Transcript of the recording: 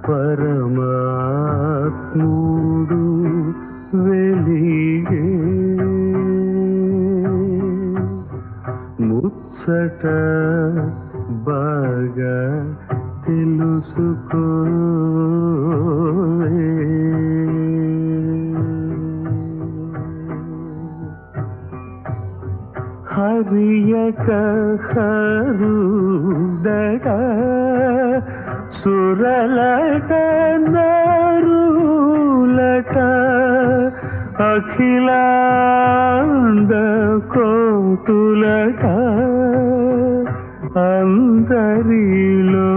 పరమాత్ముడు వెలిగే ముచ్చట బాగా తెలుసుకో హరియక హరుడట సురలట నరులట అఖిలాండ కోటులట అందరిలో